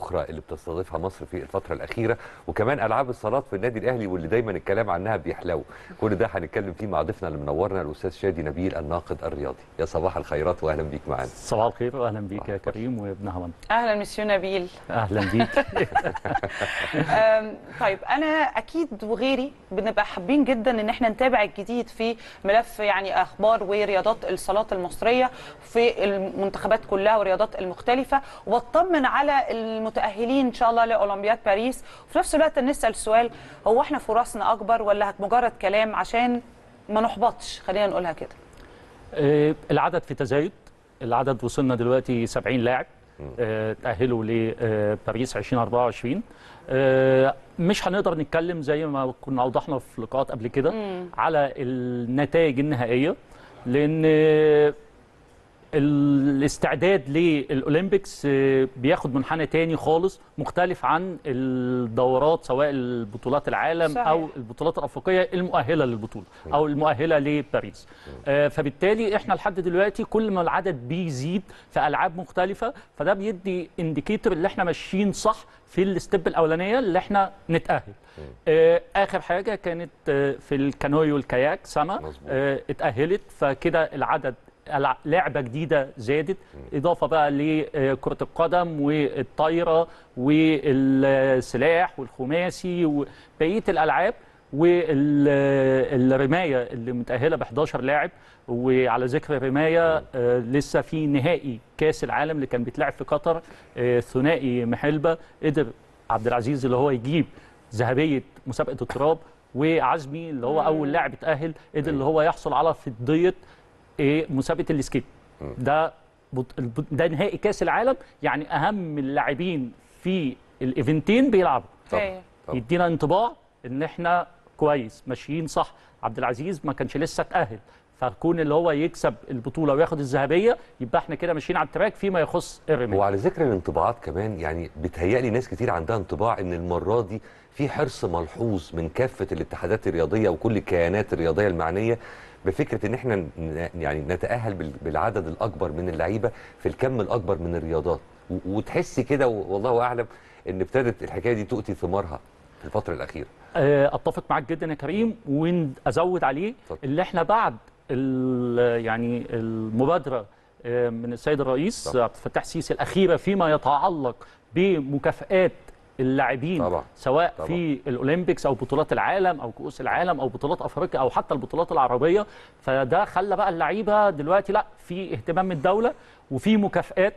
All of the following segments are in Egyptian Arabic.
الاخرى اللي بتستضيفها مصر في الفتره الاخيره وكمان العاب الصالات في النادي الاهلي واللي دايما الكلام عنها بيحلو كل ده هنتكلم فيه مع ضيفنا اللي منورنا الاستاذ شادي نبيل الناقد الرياضي يا صباح الخيرات واهلا بيك معانا صباح الخير واهلا بيك يا كريم وابن هوان اهلا مسيو نبيل اهلا بيك أم، طيب انا اكيد وغيري بنبقى حابين جدا ان احنا نتابع الجديد في ملف يعني اخبار ورياضات الصالات المصريه في المنتخبات كلها والرياضات المختلفه واطمن على المتاهلين ان شاء الله لاولمبياد باريس وفي نفس الوقت نسال سؤال هو احنا فرصنا اكبر ولا مجرد كلام عشان ما نحبطش خلينا نقولها كده آه، العدد في تزايد العدد وصلنا دلوقتي 70 لاعب آه، تأهلوا لباريس 2024 آه، مش هنقدر نتكلم زي ما كنا اوضحنا في لقاءات قبل كده على النتائج النهائيه لان آه، الاستعداد للاولمبيكس آه، بياخد منحنى تاني خالص مختلف عن الدورات سواء البطولات العالم صحيح. او البطولات الافريقيه المؤهله للبطوله او المؤهله لباريس آه، فبالتالي احنا لحد دلوقتي كل ما العدد بيزيد في العاب مختلفه فده بيدي انديكيتور اللي احنا ماشيين صح في الستيب الاولانيه اللي احنا نتاهل آه، اخر حاجه كانت آه، في الكانوي والكاياك سما مظبوط. آه، اتاهلت فكده العدد الع- لعبه جديده زادت اضافه بقى لكره القدم والطايره والسلاح والخماسي وبقيه الالعاب والرمايه اللي متاهله ب 11 لاعب وعلى ذكر الرمايه آه، لسه في نهائي كاس العالم اللي كان بيتلعب في قطر آه، ثنائي محلبه قدر عبد العزيز اللي هو يجيب ذهبيه مسابقه التراب وعزمي اللي هو اول لاعب اتاهل قدر اللي هو يحصل على فضيه ايه مسابقه السكيت ده بط... الب- ده نهائي كاس العالم يعني اهم اللاعبين في الايفنتين بيلعبوا هي. طبعا. يدينا انطباع ان احنا كويس ماشيين صح عبد العزيز ما كانش لسه اتاهل فكون اللي هو يكسب البطوله وياخد الذهبيه يبقى احنا كده ماشيين على التراك فيما يخص الرمايه وعلى ذكر الانطباعات كمان يعني بتهيألي ناس كتير عندها انطباع ان المره دي في حرص ملحوظ من كافه الاتحادات الرياضيه وكل الكيانات الرياضيه المعنيه بفكره ان احنا ن- يعني نتاهل بال- بالعدد الاكبر من اللعيبه في الكم الاكبر من الرياضات و- وتحسي كده و- والله اعلم ان ابتدت الحكايه دي تؤتي ثمارها في الفتره الاخيره آه، اتفق معاك جدا يا كريم وازود عليه اتفضل. اللي احنا بعد ال- يعني المبادره آه، من السيد الرئيس طبعا. عبد الفتاح السيسي الاخيره فيما يتعلق بمكافئات اللاعبين طبعا. سواء طبعا. في الاولمبيكس او بطولات العالم او كؤوس العالم او بطولات افريقيا او حتى البطولات العربيه فده خلى بقى اللعيبه دلوقتي لا في اهتمام من الدوله وفي مكافئات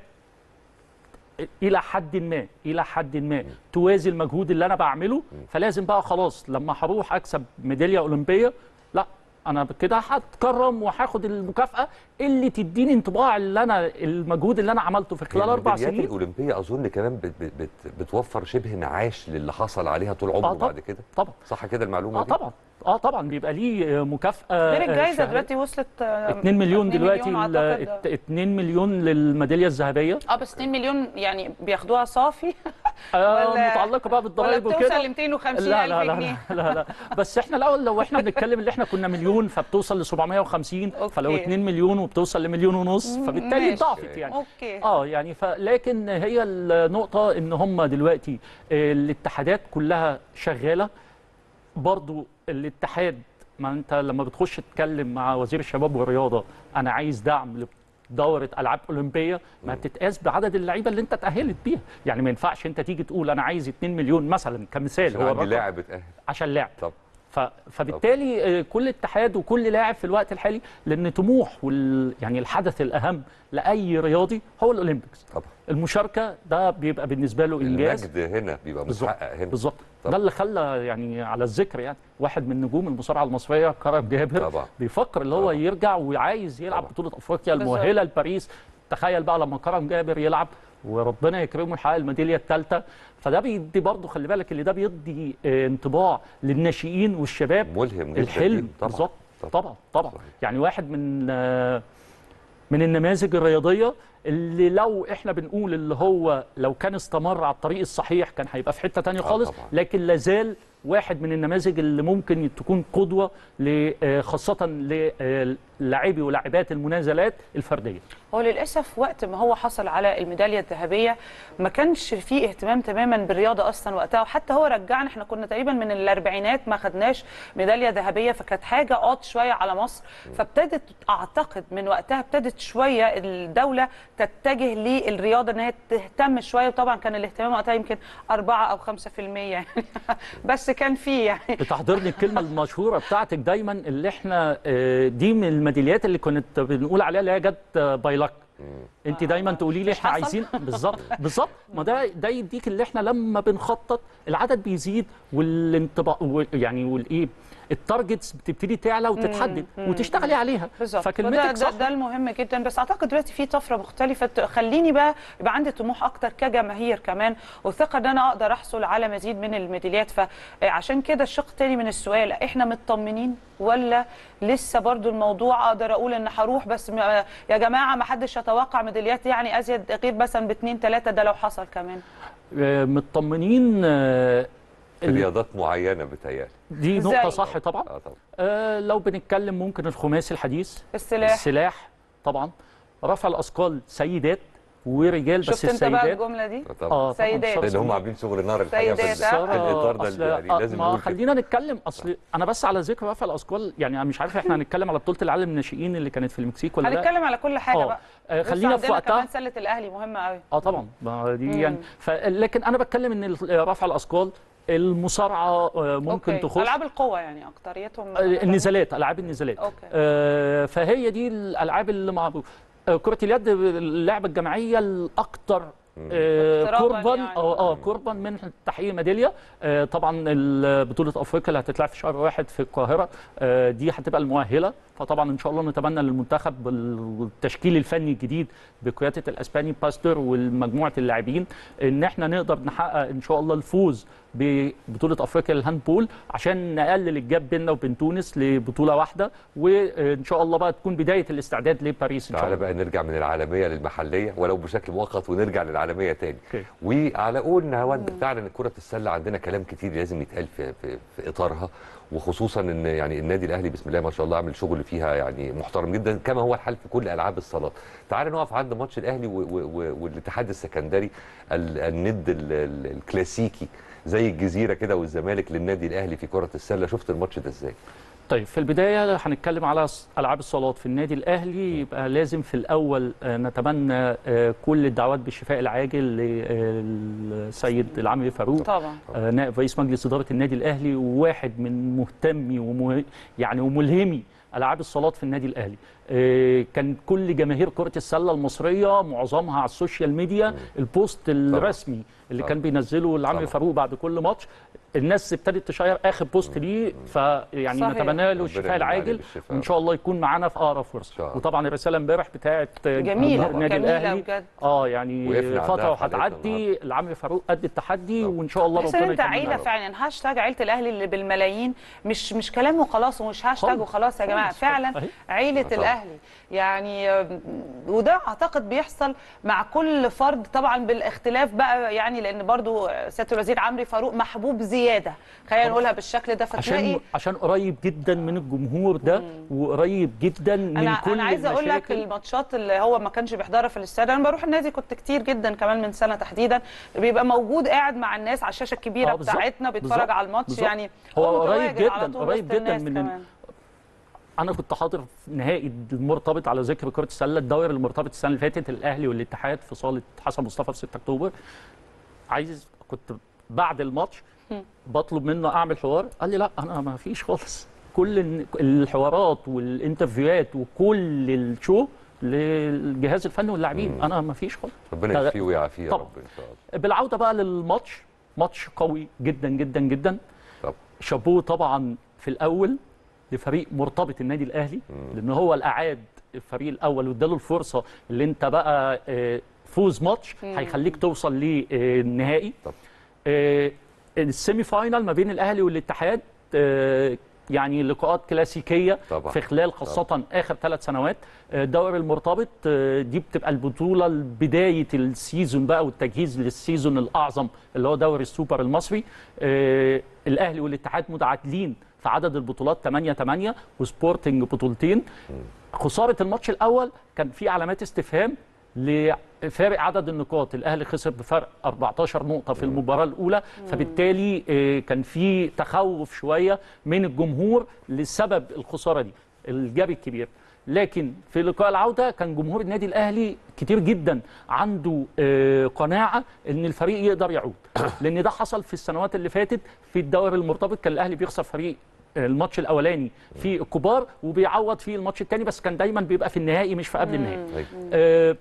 الى حد ما الى حد ما توازي المجهود اللي انا بعمله فلازم بقى خلاص لما هروح اكسب ميداليه اولمبيه لا انا كده هتكرم وهاخد المكافاه اللي تديني انطباع اللي انا المجهود اللي انا عملته في خلال اربع الميداليات سنين الاولمبيه اظن كمان بت بت بت بتوفر شبه معاش للي حصل عليها طول عمره آه طبعا. بعد كده طبعا صح كده المعلومه اه دي طبعا اه طبعا بيبقى ليه مكافاه غير الجائزه شهرية. دلوقتي وصلت آه، 2 مليون 2 دلوقتي مليون ال- أعتقد. 2 مليون للميداليه الذهبيه اه بس 2 مليون يعني بياخدوها صافي آه ولا- متعلقه بقى ولا بالضرايب بتوصل وكده ل 250 لا الف لا لا, جنيه لا لا لا بس احنا الاول لو احنا بنتكلم اللي احنا كنا مليون فبتوصل ل 750 أوكي. فلو 2 مليون وبتوصل لمليون ونص فبالتالي ماشي. ضعفت يعني اوكي اه يعني ف لكن هي النقطه ان هم دلوقتي آه، الاتحادات كلها شغاله برضو الاتحاد ما انت لما بتخش تتكلم مع وزير الشباب والرياضه انا عايز دعم لدوره العاب اولمبيه ما بتتقاس بعدد اللعيبه اللي انت اتاهلت بيها يعني ما ينفعش انت تيجي تقول انا عايز 2 مليون مثلا كمثال عشان هو عندي الرقم لاعب اتاهل عشان لاعب طب ف... فبالتالي آه، كل اتحاد وكل لاعب في الوقت الحالي لان طموح وال... يعني الحدث الاهم لاي رياضي هو الاولمبيكس طبعا المشاركه ده بيبقى بالنسبه له انجاز المجد هنا بيبقى بالظبط متحقق هنا بالظبط طبعا. ده اللي خلى يعني على الذكر يعني واحد من نجوم المصارعه المصريه كرم جابر طبعا. بيفكر اللي هو طبعا. يرجع وعايز يلعب طبعا. بطوله افريقيا بالظبط. المؤهله لباريس تخيل بقى لما كرم جابر يلعب وربنا يكرمه يحقق الميداليه الثالثه فده بيدي برضه خلي بالك اللي ده بيدي آه، انطباع للناشئين والشباب ملهم جدا الحلم ليهم. طبعا بالظبط طبعا طبعا صحيح. يعني واحد من آه، من النماذج الرياضيه اللي لو احنا بنقول اللي هو لو كان استمر على الطريق الصحيح كان هيبقى في حته تانية آه خالص طبعاً. لكن لازال واحد من النماذج اللي ممكن تكون قدوه ل- آه، خاصه للاعبي ولاعبات المنازلات الفرديه هو للاسف وقت ما هو حصل على الميداليه الذهبيه ما كانش فيه اهتمام تماما بالرياضه اصلا وقتها وحتى هو رجعنا احنا كنا تقريبا من الاربعينات ما خدناش ميداليه ذهبيه فكانت حاجه قاط شويه على مصر فابتدت اعتقد من وقتها ابتدت شويه الدوله تتجه للرياضه ان هي تهتم شويه وطبعا كان الاهتمام وقتها يمكن 4 او 5% يعني بس كان فيه يعني بتحضرني الكلمه المشهوره بتاعتك دايما اللي احنا آه، دي من الميداليات اللي كنت بنقول عليها اللي هي جت باي لك انت دايما تقولي لي مش احنا حصل؟ عايزين بالظبط بالظبط ما ده ده يديك اللي احنا لما بنخطط العدد بيزيد والانطباع وال- يعني والايه التارجتس بتبتدي تعلى وتتحدد وتشتغلي عليها بالظبط فكلمتك فده- صح ده, ده المهم جدا بس اعتقد دلوقتي في طفره مختلفه ت- خليني بقى يبقى عندي طموح اكتر كجماهير كمان وثقه ان انا اقدر احصل على مزيد من الميداليات فعشان كده الشق الثاني من السؤال احنا مطمنين ولا لسه برضو الموضوع اقدر اقول ان هروح بس م- يا جماعه ما حدش يتوقع ميداليات يعني ازيد غير مثلا باثنين ثلاثه ده لو حصل كمان آه، مطمنين آه، في رياضات معينه بتهيألي دي إزاي؟ نقطه صح طبعا اه طبعا آه، لو بنتكلم ممكن الخماسي الحديث السلاح السلاح طبعا رفع الاثقال سيدات ورجال بس شفت انت بقى السيدات الجمله دي آه طبعا اه طبعاً سيدات. شخص لان هم مين. عاملين شغل نار الحقيقه في سيدات، ال- آه. في الاطار أصل- ده يعني آه، لازم ما نقول كده. خلينا نتكلم اصل انا بس على ذكر رفع الاثقال يعني انا مش عارف احنا هنتكلم على بطوله العالم الناشئين اللي كانت في المكسيك ولا لا هنتكلم على كل حاجه آه. بقى آه، لسه خلينا في عندنا وقتها كمان سله الاهلي مهمه قوي اه طبعا ما دي مم. يعني ف... لكن انا بتكلم ان ال- رفع الاثقال المصارعه آه، ممكن أوكي. تخش العاب القوه يعني اكتريتهم آه، النزالات العاب النزالات أوكي. آه، فهي دي الالعاب اللي مع آه، كره اليد اللعبه الجماعيه الاكثر آه، اقتراباً قربا يعني. اه اه قربا من تحقيق ميداليه آه، طبعا ال- بطوله افريقيا اللي هتتلعب في شهر واحد في القاهره آه، دي هتبقى المؤهله فطبعا ان شاء الله نتمنى للمنتخب بالتشكيل الفني الجديد بقياده الاسباني باستر ومجموعه اللاعبين ان احنا نقدر نحقق ان شاء الله الفوز ببطوله افريقيا للهاندبول عشان نقلل الجاب بيننا وبين تونس لبطوله واحده وان شاء الله بقى تكون بدايه الاستعداد لباريس ان شاء تعالى الله بقى نرجع من العالميه للمحليه ولو بشكل مؤقت ونرجع للعالميه تاني أوكي. وعلى قول نهاوند فعلا ان كره السله عندنا كلام كتير لازم يتقال في, في, في اطارها وخصوصا ان يعني النادي الاهلي بسم الله ما شاء الله عامل شغل فيها يعني محترم جدا كما هو الحال في كل العاب الصالات تعالى نقف عند ماتش الاهلي و- و- و- والاتحاد السكندري ال- الند ال- ال- الكلاسيكي زي الجزيره كده والزمالك للنادي الاهلي في كره السله شفت الماتش ده ازاي طيب في البدايه هنتكلم على ص- العاب الصالات في النادي الاهلي يبقى لازم في الاول آه، نتمنى آه، كل الدعوات بالشفاء العاجل للسيد العمري فاروق طبعا آه، نائب رئيس مجلس اداره النادي الاهلي وواحد من مهتمي ومه... يعني وملهمي العاب الصالات في النادي الاهلي آه، كان كل جماهير كره السله المصريه معظمها على السوشيال ميديا البوست الرسمي اللي طبعاً. كان بينزله العمري طبعاً. فاروق بعد كل ماتش الناس ابتدت تشير اخر بوست ليه فيعني صحيح. نتمنى له ربنا الشفاء يمن عليه العاجل بالشفاء. وان شاء الله يكون معانا في اقرب إن شاء فرصه الله. وطبعا الرساله امبارح بتاعت جميلة، جمهور النادي جميلة الاهلي بجد. اه يعني وقفنا عندها فتره في حلقتنا وهتعدي العمري فاروق قد التحدي طبعاً. وان شاء الله بس ربنا انت يكملنا. عيله فعلا هاشتاج عيله الاهلي اللي بالملايين مش مش كلام وخلاص ومش هاشتاج خالص. وخلاص يا جماعه خالص. فعلا أهي. عيله طبعاً. الاهلي يعني آم، وده اعتقد بيحصل مع كل فرد طبعا بالاختلاف بقى يعني لان برضو سياده الوزير عمرو فاروق محبوب زياده خلينا نقولها بالشكل ده فتلاقي عشان عشان قريب جدا من الجمهور ده وقريب جدا من انا كل انا عايزه اقول لك المشاكل. الماتشات اللي هو ما كانش بيحضرها في الاستاد انا بروح النادي كنت كتير جدا كمان من سنه تحديدا بيبقى موجود قاعد مع الناس على الشاشه الكبيره آه، بالظبط. بتاعتنا بيتفرج بالظبط. على الماتش بالظبط. يعني هو قريب متواجد على جدا طول قريب وسط جدا الناس من كمان. انا كنت حاضر في نهائي المرتبط على ذكر كره السله الدوري المرتبط السنه اللي فاتت الاهلي والاتحاد في صاله حسن مصطفى في 6 اكتوبر عايز كنت بعد الماتش بطلب منه اعمل حوار قال لي لا انا ما فيش خالص كل الن- الحوارات والانترفيوهات وكل الشو للجهاز الفني واللاعبين انا ما فيش خالص ربنا لا، يشفيه ويعافيه يا طبعاً. رب ان شاء الله بالعوده بقى للماتش ماتش قوي جدا جدا جدا طب شابوه طبعا في الاول لفريق مرتبط النادي الاهلي لان هو الاعاد الفريق الاول واداله الفرصه اللي انت بقى آه، فوز ماتش هيخليك توصل للنهائي طب. آه، السيمي فاينال ما بين الاهلي والاتحاد آه، يعني لقاءات كلاسيكيه طبعا. في خلال خاصه اخر ثلاث سنوات آه، الدوري المرتبط آه، دي بتبقى البطوله بدايه السيزون بقى والتجهيز للسيزون الاعظم اللي هو دوري السوبر المصري آه، الاهلي والاتحاد متعادلين في عدد البطولات 8 8 وسبورتنج بطولتين خساره الماتش الاول كان في علامات استفهام لفارق عدد النقاط الاهلي خسر بفرق 14 نقطه في المباراه الاولى فبالتالي آه، كان في تخوف شويه من الجمهور لسبب الخساره دي الجاب الكبير لكن في لقاء العوده كان جمهور النادي الاهلي كتير جدا عنده آه، قناعه ان الفريق يقدر يعود لان ده حصل في السنوات اللي فاتت في الدوري المرتبط كان الاهلي بيخسر فريق الماتش الاولاني في الكبار وبيعوض فيه الماتش الثاني بس كان دايما بيبقى في النهائي مش في قبل النهائي أيوة. آه،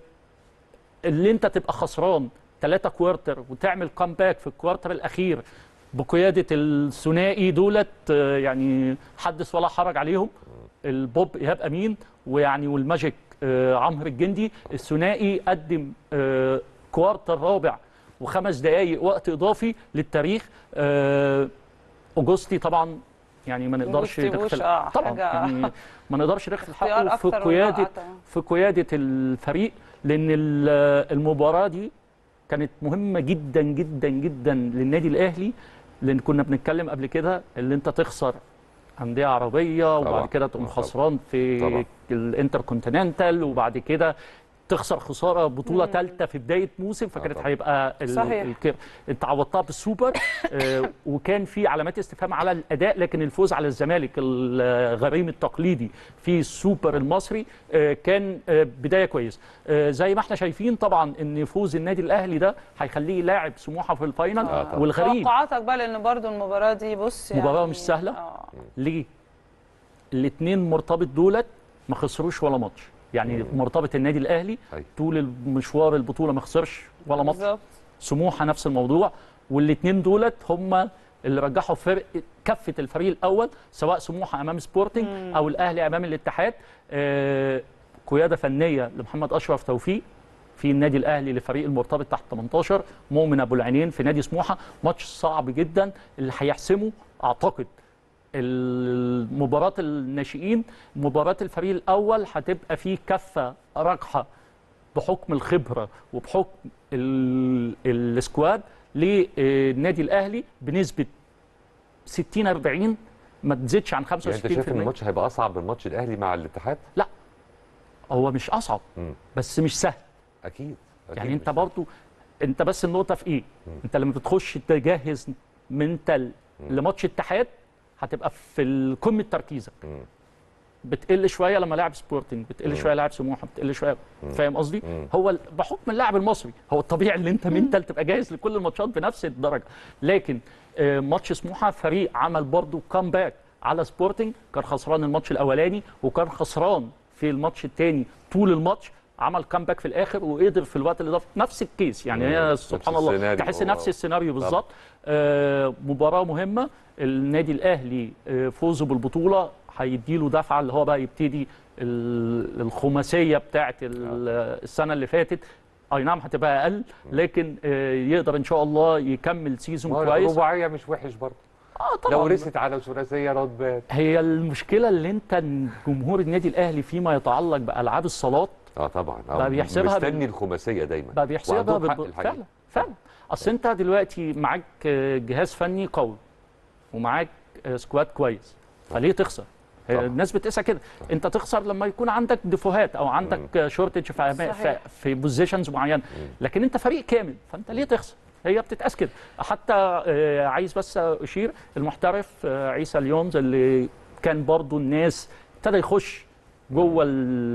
اللي انت تبقى خسران ثلاثة كوارتر وتعمل كامباك في الكوارتر الاخير بقياده الثنائي دولت آه، يعني حدث ولا حرج عليهم البوب ايهاب امين ويعني والماجيك آه، عمرو الجندي الثنائي قدم آه، كوارتر رابع وخمس دقائق وقت اضافي للتاريخ آه، اوجوستي طبعا يعني ما نقدرش أوجوستي نغفل بوش، آه، طبعا حاجة- يعني ما نقدرش نغفل اختيار حقه في أكتر من قياده رائع. في قياده الفريق لان ال- المباراه دي كانت مهمه جدا جدا جدا للنادي الاهلي لان كنا بنتكلم قبل كده اللي انت تخسر انديه عربيه طبعاً. وبعد كده تقوم طبعاً. خسران في طبعاً. الانتركونتيننتال وبعد كده تخسر خساره بطوله ثالثه في بدايه موسم فكانت طبعاً. هيبقى ال- صحيح. الك- انت عوضتها بالسوبر آه، وكان في علامات استفهام على الاداء لكن الفوز على الزمالك الغريم التقليدي في السوبر المصري آه، كان آه، بدايه كويسه آه، زي ما احنا شايفين طبعا ان فوز النادي الاهلي ده هيخليه يلاعب سموحه في الفاينل آه، طبعاً. والغريب توقعاتك بقى لان برضو المباراه دي بص يعني مباراة مش سهلة. آه. ليه؟ الاثنين مرتبط دولت ما خسروش ولا ماتش يعني مرتبط النادي الاهلي أيوة. طول المشوار البطوله ما خسرش ولا ماتش بالظبط سموحه نفس الموضوع والاثنين دولت هم اللي رجحوا فرق كفه الفريق الاول سواء سموحه امام سبورتنج او الاهلي امام الاتحاد آه، قياده فنيه لمحمد اشرف توفيق في النادي الاهلي لفريق المرتبط تحت 18 مؤمن ابو العينين في نادي سموحه ماتش صعب جدا اللي هيحسمه اعتقد المباراة الناشئين مباراة الفريق الأول هتبقى فيه كفة راجحة بحكم الخبرة وبحكم ال- السكواد للنادي الأهلي بنسبة 60 40 ما تزيدش عن 65% يعني انت شايف ان الماتش هيبقى اصعب من ماتش الاهلي مع الاتحاد؟ هو مش أصعب مم. بس مش سهل اكيد, أكيد يعني انت مش- برضو انت بس النقطه في ايه انت لما بتخش تجهز منتال لماتش اتحاد هتبقى في قمه تركيزك مم. بتقل شويه لما لاعب سبورتنج بتقل شويه لاعب سموحه بتقل شويه فاهم قصدي مم. هو ال- بحكم اللاعب المصري هو الطبيعي ان انت منتال تبقى جاهز لكل الماتشات بنفس الدرجه لكن آه، ماتش سموحه فريق عمل برضو كامباك على سبورتنج كان خسران الماتش الاولاني وكان خسران في الماتش الثاني طول الماتش عمل كامباك في الاخر وقدر في الوقت الاضافي نفس الكيس يعني مم. هي نفس سبحان الله السيناريو. تحس آه. نفس السيناريو بالظبط آه مباراه مهمه النادي الاهلي آه فوزه بالبطوله هيديله دفعه اللي هو بقى يبتدي ال- الخماسيه بتاعه ال- السنه اللي فاتت اي نعم هتبقى اقل لكن آه يقدر ان شاء الله يكمل سيزون ما هو كويس رباعيه مش وحش برضه اه لو طبعا رست على ثلاثيه نوت باد هي المشكله اللي انت جمهور النادي الاهلي فيما يتعلق بالعاب الصالات اه طبعا آه بقى بيحسبها بال- مستني الخماسيه دايما بقى بيحسبها وعندهم حق بالب... الحقيقة. فعلا فعلا اصل انت دلوقتي معاك آه، جهاز فني قوي ومعاك آه، سكواد كويس فليه تخسر؟ هي طبعا. الناس بتقيسها كده انت تخسر لما يكون عندك ديفوهات او عندك شورتج في أما- في, صحيح. في بوزيشنز معينه لكن انت فريق كامل فانت ليه تخسر؟ هي بتتقاس كده حتى آه، عايز بس اشير المحترف آه، عيسى اليونز اللي كان برضو الناس ابتدى يخش جوه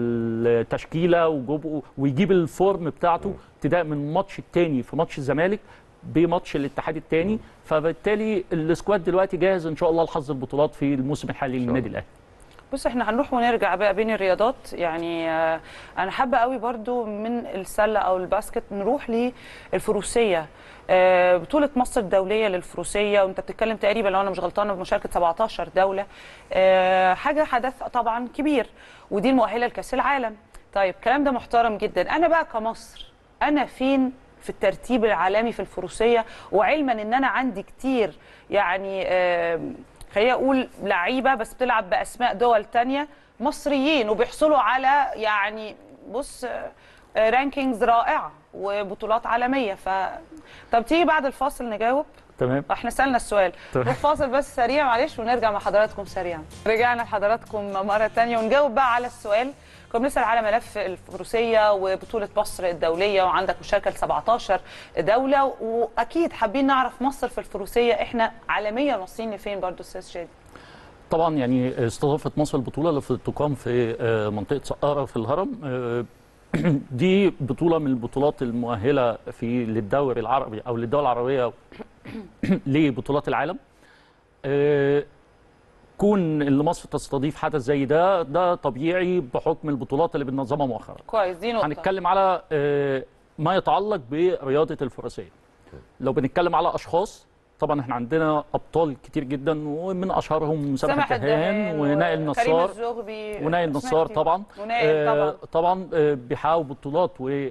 التشكيله وجوه ويجيب الفورم بتاعته ابتداء من الماتش الثاني في ماتش الزمالك بماتش الاتحاد الثاني فبالتالي السكواد دلوقتي جاهز ان شاء الله لحظ البطولات في الموسم الحالي الله. للنادي الاهلي بص احنا هنروح ونرجع بقى بين الرياضات يعني آه، انا حابه قوي برضو من السله او الباسكت نروح للفروسيه آه، بطوله مصر الدوليه للفروسيه وانت بتتكلم تقريبا لو انا مش غلطانه بمشاركه 17 دوله آه، حاجه حدث طبعا كبير ودي المؤهله لكاس العالم طيب الكلام ده محترم جدا انا بقى كمصر انا فين في الترتيب العالمي في الفروسيه وعلما ان انا عندي كتير يعني آم، خلينا اقول لعيبه بس بتلعب باسماء دول تانية مصريين وبيحصلوا على يعني بص آه، رانكينجز رائعه وبطولات عالميه ف طب تيجي بعد الفاصل نجاوب تمام احنا سالنا السؤال تمام. نروح فاصل بس سريع معلش ونرجع مع حضراتكم سريعا رجعنا لحضراتكم مره تانية ونجاوب بقى على السؤال كنا بنسال على ملف الفروسيه وبطوله مصر الدوليه وعندك مشاركه ل 17 دوله واكيد حابين نعرف مصر في الفروسيه احنا عالميا واصلين لفين برضو استاذ شادي طبعا يعني استضافت مصر البطوله اللي في- تقام في آه، منطقه سقاره في الهرم آه، دي بطوله من البطولات المؤهله في للدوري العربي او للدول العربيه لبطولات العالم آه، كون ان مصر تستضيف حدث زي ده ده طبيعي بحكم البطولات اللي بننظمها مؤخرا كويس دي نقطه هنتكلم على آه، ما يتعلق برياضه الفروسيه لو بنتكلم على اشخاص طبعا احنا عندنا ابطال كتير جدا ومن اشهرهم سامح سامح الدهان الدهان ونائل وكريم نصار الزغبي ونائل أسماء نصار كتير. طبعا ونائل آه، طبعا طبعا آه، بيحققوا بطولات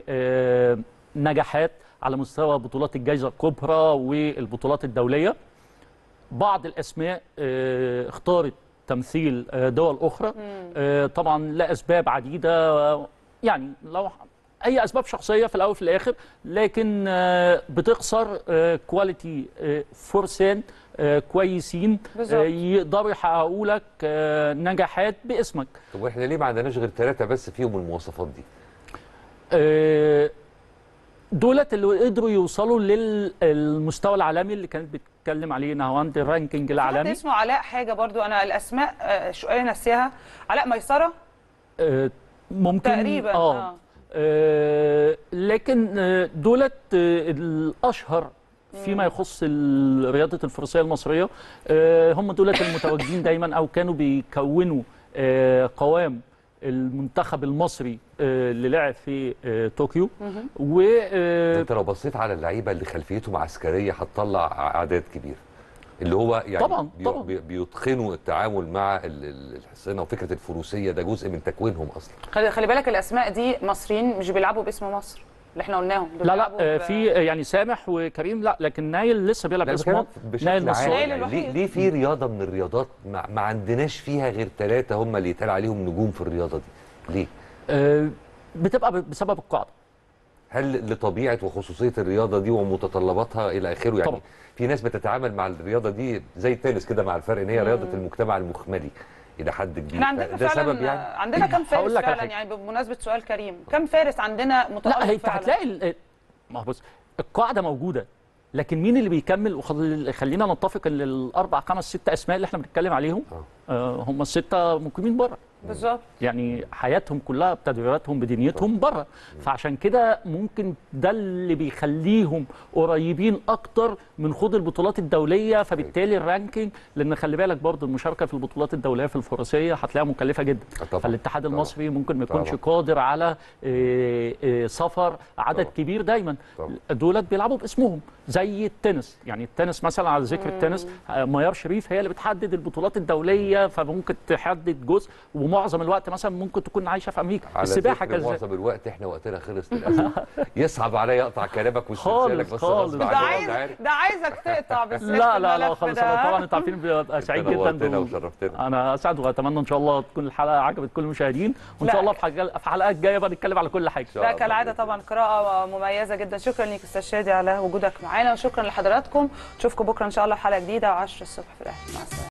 ونجاحات على مستوى بطولات الجائزه الكبرى والبطولات الدوليه بعض الاسماء آه، اختارت تمثيل آه، دول اخرى آه، طبعا لاسباب عديده آه، يعني لو اي اسباب شخصيه في الاول وفي الاخر لكن آه، بتخسر آه، كواليتي آه، فرسان آه، كويسين بالظبط. آه، يقدروا يحققوا لك آه، نجاحات باسمك طب واحنا ليه ما عندناش غير ثلاثه بس فيهم المواصفات دي آه، دولت اللي قدروا يوصلوا للمستوى العالمي اللي كانت بتتكلم عليه نهاوند الرانكينج في حد العالمي اسمه علاء حاجه برضو انا الاسماء آه، شويه ناسيها علاء ميسره آه، ممكن تقريبا اه, اه آه لكن آه، دولت آه، الاشهر فيما يخص ال- رياضه الفروسيه المصريه آه، هم دولت المتواجدين دايما او كانوا بيكونوا آه، قوام المنتخب المصري آه، اللي لعب في آه، طوكيو و آه، انت لو بصيت على اللعيبه اللي خلفيتهم عسكريه هتطلع اعداد كبيره اللي هو يعني طبعاً، بي- طبعاً. بي- بيتقنوا التعامل مع ال- ال- الحصانه وفكره الفروسيه ده جزء من تكوينهم اصلا خلي, خلي بالك الاسماء دي مصريين مش بيلعبوا باسم مصر اللي احنا قلناهم دول لا بيلعبوا لا آه، ب- في يعني سامح وكريم لا لكن نايل لسه بيلعب لا باسم بكلام مصر. بشكل نايل عام نصار نايل يعني ليه, الوحيد. ليه في رياضه من الرياضات ما, ما عندناش فيها غير ثلاثه هم اللي يتقال عليهم نجوم في الرياضه دي ليه آه، بتبقى ب- بسبب القاعده هل لطبيعه وخصوصيه الرياضه دي ومتطلباتها الى اخره يعني طبعاً. في ناس بتتعامل مع الرياضه دي زي التنس كده مع الفرق ان هي رياضه المجتمع المخملي الى حد كبير احنا عندنا ده فعلا سبب يعني عندنا كم فارس هقول لك على فعلا حاجة. يعني بمناسبه سؤال كريم كم فارس عندنا متالق لا هي انت فعلا هتلاقي ال- ما هو بص القاعده موجوده لكن مين اللي بيكمل وخل- خلينا نتفق ان الاربع خمس ست اسماء اللي احنا بنتكلم عليهم آه. آه هم السته مقيمين بره بالظبط يعني حياتهم كلها بتدويراتهم بدنيتهم بره فعشان كده ممكن ده اللي بيخليهم قريبين اكتر من خوض البطولات الدوليه فبالتالي الرانكينج لان خلي بالك برضو المشاركه في البطولات الدوليه في الفروسيه هتلاقيها مكلفه جدا آه طبعاً. فالاتحاد طبعاً. المصري ممكن ما يكونش طبعاً. قادر على آه، آه، سفر عدد طبعاً. كبير دايما طبعاً. دولت بيلعبوا باسمهم زي التنس يعني التنس مثلا على ذكر التنس آه، ميار شريف هي اللي بتحدد البطولات الدوليه فممكن تحدد جزء ومعظم الوقت مثلا ممكن تكون عايشه في امريكا على السباحه ذكر كذلك معظم الوقت احنا وقتنا خلص للاسف يصعب عليا اقطع كلامك خالص، واسترسالك بس خالص. غصب ده ده عني، عايز أنت عارف. ده عايزك تقطع بالذات لا في لا لا الملف خالص ده. أنا طبعا انتوا عارفين ببقى سعيد جدا نورتنا بال- وشرفتنا انا اسعد واتمنى ان شاء الله تكون الحلقه عجبت كل المشاهدين وان لا. شاء الله في حاجة- في حلقات جايه بقى نتكلم على كل حاجه شاء لا الله. كالعاده طبعا قراءه مميزه جدا شكرا ليك استاذ شادي على وجودك معانا وشكرا لحضراتكم نشوفكم بكره ان شاء الله في حلقه جديده و10 الصبح في الاهلي مع السلامه